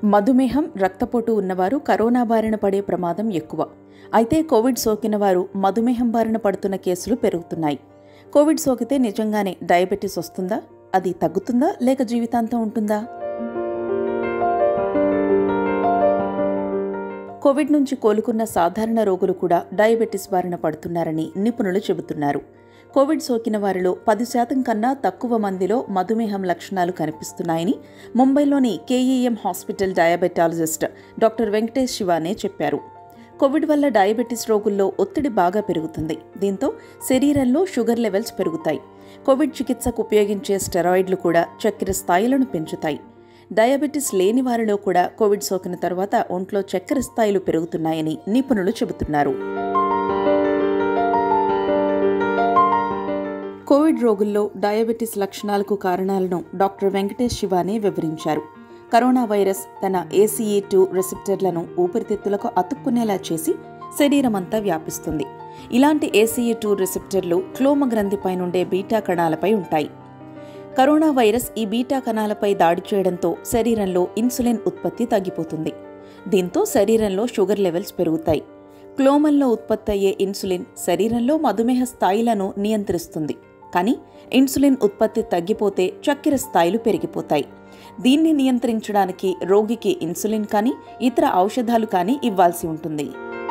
మధుమేహం రక్తపోటు ఉన్నవారు కరోనా బారిన పడే ప్రమాదం ఎక్కువ అయితే కోవిడ్ సోకిన వారు మధుమేహం బారిన పడుతున్న కేసులు పెరుగుతున్నాయి కోవిడ్ సోకితే నిజంగానే డయాబెటీస్ వస్తుందా అది తగ్గుతుందా లేక జీవితాంతం ఉంటుందా కోవిడ్ నుంచి కోలుకున్న సాధారణ రోగులు కూడా డయాబెటీస్ బారిన పడుతున్నారని నిపుణులు చెబుతున్నారు కోవిడ్ సోకిన వారిలో పది శాతం కన్నా తక్కువ మందిలో మధుమేహం లక్షణాలు కనిపిస్తున్నాయని ముంబైలోని KEM hospital diabetologist doctor Venkatesh Shivane చెప్పారు కోవిడ్ వల్ల డయాబెటీస్ రోగుల్లో ఒత్తిడి బాగా పెరుగుతుంది దీంతో శరీరంలో షుగర్ లెవెల్స్ పెరుగుతాయి కోవిడ్ చికిత్సకు ఉపయోగించే స్టెరాయిడ్లు కూడా చక్కెర స్థాయిలను పెంచుతాయి డయాబెటీస్ లేని వారిలో కూడా కోవిడ్ సోకిన తర్వాత ఒంట్లో చక్కెర స్థాయిలు పెరుగుతున్నాయని నిపుణులు చెబుతున్నారు కోవిడ్ రోగుల్లో డయాబెటీస్ లక్షణాలకు కారణాలను డాక్టర్ వెంకటేష్ శివానే వివరించారు కరోనా వైరస్ తన ఏసీఏ టూ రిసెప్టర్లను ఊపిరితిత్తులకు అతుక్కునేలా చేసి శరీరమంతా వ్యాపిస్తుంది ఇలాంటి ఏసీఏ టూ రిసెప్టర్లు క్లోమ గ్రంథిపై నుండే బీటా కణాలపై ఉంటాయి కరోనా వైరస్ ఈ బీటా కణాలపై దాడి చేయడంతో శరీరంలో ఇన్సులిన్ ఉత్పత్తి తగ్గిపోతుంది దీంతో శరీరంలో షుగర్ లెవెల్స్ పెరుగుతాయి క్లోమల్లో ఉత్పత్తి అయ్యే ఇన్సులిన్ శరీరంలో మధుమేహ స్థాయిలను నియంత్రిస్తుంది కానీ ఇన్సులిన్ ఉత్పత్తి తగ్గిపోతే చక్కెర స్థాయిలు పెరిగిపోతాయి దీన్ని నియంత్రించడానికి రోగికి ఇన్సులిన్ కానీ ఇతర ఔషధాలు కానీ ఇవ్వాల్సి ఉంటుంది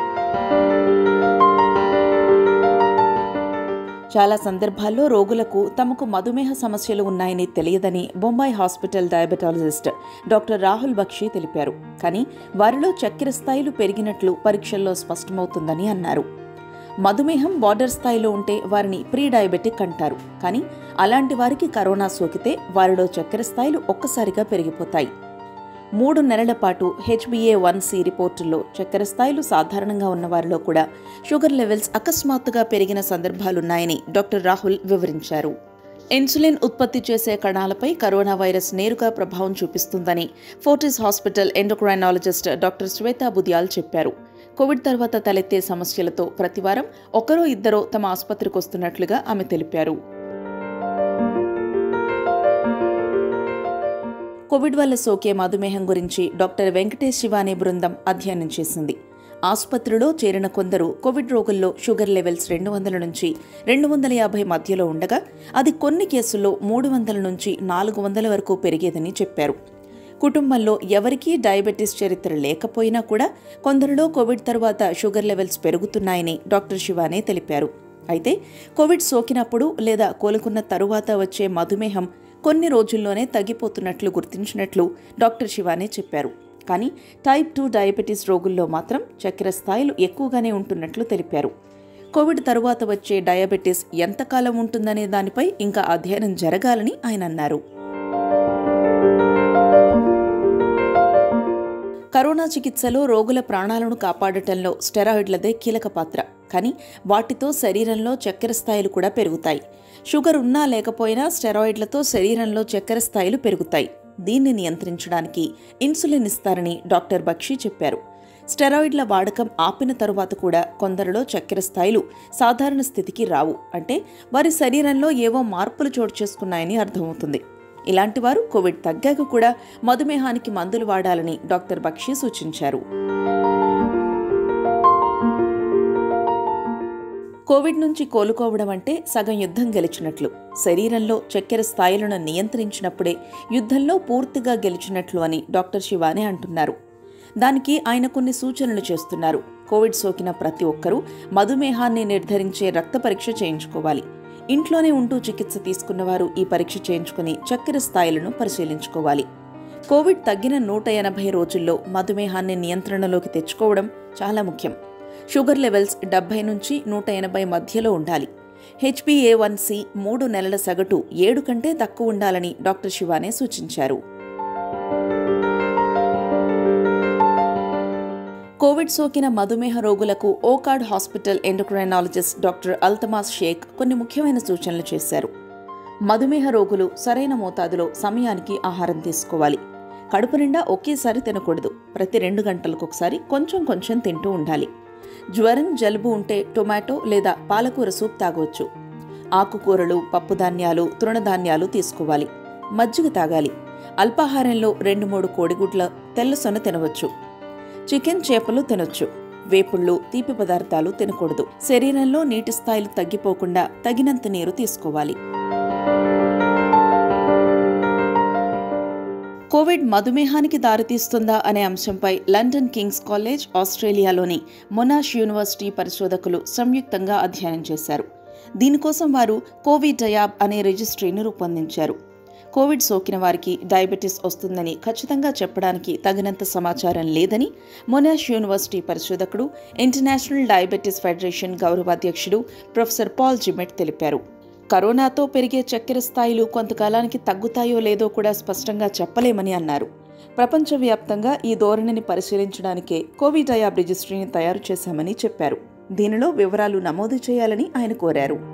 చాలా సందర్భాల్లో రోగులకు తమకు మధుమేహ సమస్యలు ఉన్నాయని తెలియదని Bombay hospital diabetologist doctor Rahul Bakshi తెలిపారు కానీ వారిలో చక్కెర స్థాయిలు పెరిగినట్లు పరీక్షల్లో స్పష్టమవుతుందని అన్నారు మధుమేహం బార్డర్ స్థాయిలో ఉంటే వారిని ప్రీ డయాబెటిక్ అంటారు కానీ అలాంటి వారికి కరోనా సోకితే వారిలో చక్కెర స్థాయిలు ఒక్కసారిగా పెరిగిపోతాయి మూడు నెలల పాటు హెచ్బిఏ వన్ సి రిపోర్టుల్లో చక్కెర స్థాయిలు సాధారణంగా ఉన్న వారిలో కూడా షుగర్ లెవెల్స్ అకస్మాత్తుగా పెరిగిన సందర్భాలున్నాయని డాక్టర్ రాహుల్ వివరించారు ఇన్సులిన్ ఉత్పత్తి చేసే కణాలపై కరోనా వైరస్ నేరుగా ప్రభావం చూపిస్తుందని Fortis hospital endocrinologist doctor Shweta Budiyal చెప్పారు కోవిడ్ తర్వాత తలెత్తే సమస్యలతో ప్రతివారం ఒకరో ఇద్దరో తమ ఆసుపత్రికి వస్తున్నట్లుగా ఆమె తెలిపారు కోవిడ్ వల్ల సోకే మధుమేహం గురించి డాక్టర్ వెంకటేష్ శివాని బృందం అధ్యయనం చేసింది ఆసుపత్రిలో చేరిన కొందరు కోవిడ్ రోగుల్లో షుగర్ లెవెల్స్ రెండు వందల నుంచి రెండు వందల యాభై మధ్యలో ఉండగా అది కొన్ని కేసుల్లో మూడు వందల నుంచి నాలుగు వందల వరకు పెరిగేదని చెప్పారు కుటుంబంలో ఎవరికీ డయాబెటీస్ చరిత్ర లేకపోయినా కూడా కొందరిలో కోవిడ్ తర్వాత షుగర్ లెవెల్స్ పెరుగుతున్నాయని డాక్టర్ శివానే తెలిపారు అయితే కోవిడ్ సోకినప్పుడు లేదా కోలుకున్న తరువాత వచ్చే మధుమేహం కొన్ని రోజుల్లోనే తగ్గిపోతున్నట్లు గుర్తించినట్లు డాక్టర్ శివానే చెప్పారు కానీ టైప్ టూ డయాబెటీస్ రోగుల్లో మాత్రం చక్కెర స్థాయిలు ఎక్కువగానే ఉంటున్నట్లు తెలిపారు కోవిడ్ తరువాత వచ్చే డయాబెటీస్ ఎంతకాలం ఉంటుందనే దానిపై ఇంకా అధ్యయనం జరగాలని ఆయన అన్నారు కరోనా చికిత్సలో రోగుల ప్రాణాలను కాపాడటంలో స్టెరాయిడ్లదే కీలక పాత్ర కానీ వాటితో శరీరంలో చక్కెర స్థాయిలు కూడా పెరుగుతాయి షుగర్ ఉన్నా లేకపోయినా స్టెరాయిడ్లతో శరీరంలో చక్కెర స్థాయిలు పెరుగుతాయి దీన్ని నియంత్రించడానికి ఇన్సులిన్ ఇస్తారని డాక్టర్ బక్షి చెప్పారు స్టెరాయిడ్ల వాడకం ఆపిన తరువాత కూడా కొందరిలో చక్కెర స్థాయిలు సాధారణ స్థితికి రావు అంటే వారి శరీరంలో ఏవో మార్పులు చోటు చేసుకున్నాయని అర్థమవుతుంది ఇలాంటి వారు కోవిడ్ తగ్గాక కూడా మధుమేహానికి మందులు వాడాలని డాక్టర్ బక్షి సూచించారు కోవిడ్ నుంచి కోలుకోవడం అంటే సగం యుద్ధం గెలిచినట్లు శరీరంలో చక్కెర స్థాయిలను నియంత్రించినప్పుడే యుద్ధంలో పూర్తిగా గెలిచినట్లు అని డాక్టర్ శివానే అంటున్నారు దానికి ఆయన కొన్ని సూచనలు చేస్తున్నారు కోవిడ్ సోకిన ప్రతి ఒక్కరూ మధుమేహాన్ని నిర్ధారించే రక్త పరీక్ష చేయించుకోవాలి ఇంట్లోనే ఉంటూ చికిత్స తీసుకున్నవారు ఈ పరీక్ష చేయించుకుని చక్కెర స్థాయిలను పరిశీలించుకోవాలి కోవిడ్ తగ్గిన నూట ఎనభై రోజుల్లో మధుమేహాన్ని నియంత్రణలోకి తెచ్చుకోవడం చాలా ముఖ్యం షుగర్ లెవెల్స్ డెబ్బై నుంచి నూట ఎనభై మధ్యలో ఉండాలి హెచ్బిఏ వన్ సి మూడు నెలల సగటు ఏడు కంటే తక్కువ ఉండాలని డాక్టర్ శివానే సూచించారు కోవిడ్ సోకిన మధుమేహ రోగులకు Wockhardt hospital endocrinologist doctor Altamas Sheikh కొన్ని ముఖ్యమైన సూచనలు చేశారు మధుమేహ రోగులు సరైన మోతాదులో సమయానికి ఆహారం తీసుకోవాలి కడుపు నిండా ఒకేసారి తినకూడదు ప్రతి రెండు గంటలకు ఒకసారి కొంచెం కొంచెం తింటూ ఉండాలి జ్వరం జలుబు ఉంటే టొమాటో లేదా పాలకూర సూప్ తాగవచ్చు ఆకుకూరలు పప్పుధాన్యాలు తృణధాన్యాలు తీసుకోవాలి మజ్జిగ తాగాలి అల్పాహారంలో రెండు మూడు కోడిగుడ్ల తెల్ల సొన తినవచ్చు చికెన్ చేపలు తినొచ్చు వేపుళ్ళు తీపి పదార్థాలు తినకూడదు శరీరంలో నీటి స్థాయిలు తగ్గిపోకుండా తగినంత నీరు తీసుకోవాలి కోవిడ్ మధుమేహానికి దారితీస్తుందా అనే అంశంపై లండన్ కింగ్స్ కాలేజ్ ఆస్ట్రేలియాలోని మొనాష్ యూనివర్సిటీ పరిశోధకులు సంయుక్తంగా అధ్యయనం చేశారు దీనికోసం వారు కోవిడ్ డయాబ్ అనే రిజిస్ట్రీని రూపొందించారు కోవిడ్ సోకిన వారికి డయాబెటీస్ వస్తుందని ఖచ్చితంగా చెప్పడానికి తగినంత సమాచారం లేదని మొనాష్ యూనివర్సిటీ పరిశోధకుడు ఇంటర్నేషనల్ డయాబెటీస్ ఫెడరేషన్ గౌరవాధ్యక్షుడు ప్రొఫెసర్ పాల్ జిమెట్ తెలిపారు కరోనాతో పెరిగే చక్కెర స్థాయిలు కొంతకాలానికి తగ్గుతాయో లేదో కూడా స్పష్టంగా చెప్పలేమని అన్నారు ప్రపంచవ్యాప్తంగా ఈ ధోరణిని పరిశీలించడానికే కోవిడ్ డయాబ్ రిజిస్ట్రీని తయారు చేశామని చెప్పారు దీనిలో వివరాలు నమోదు చేయాలని ఆయన కోరారు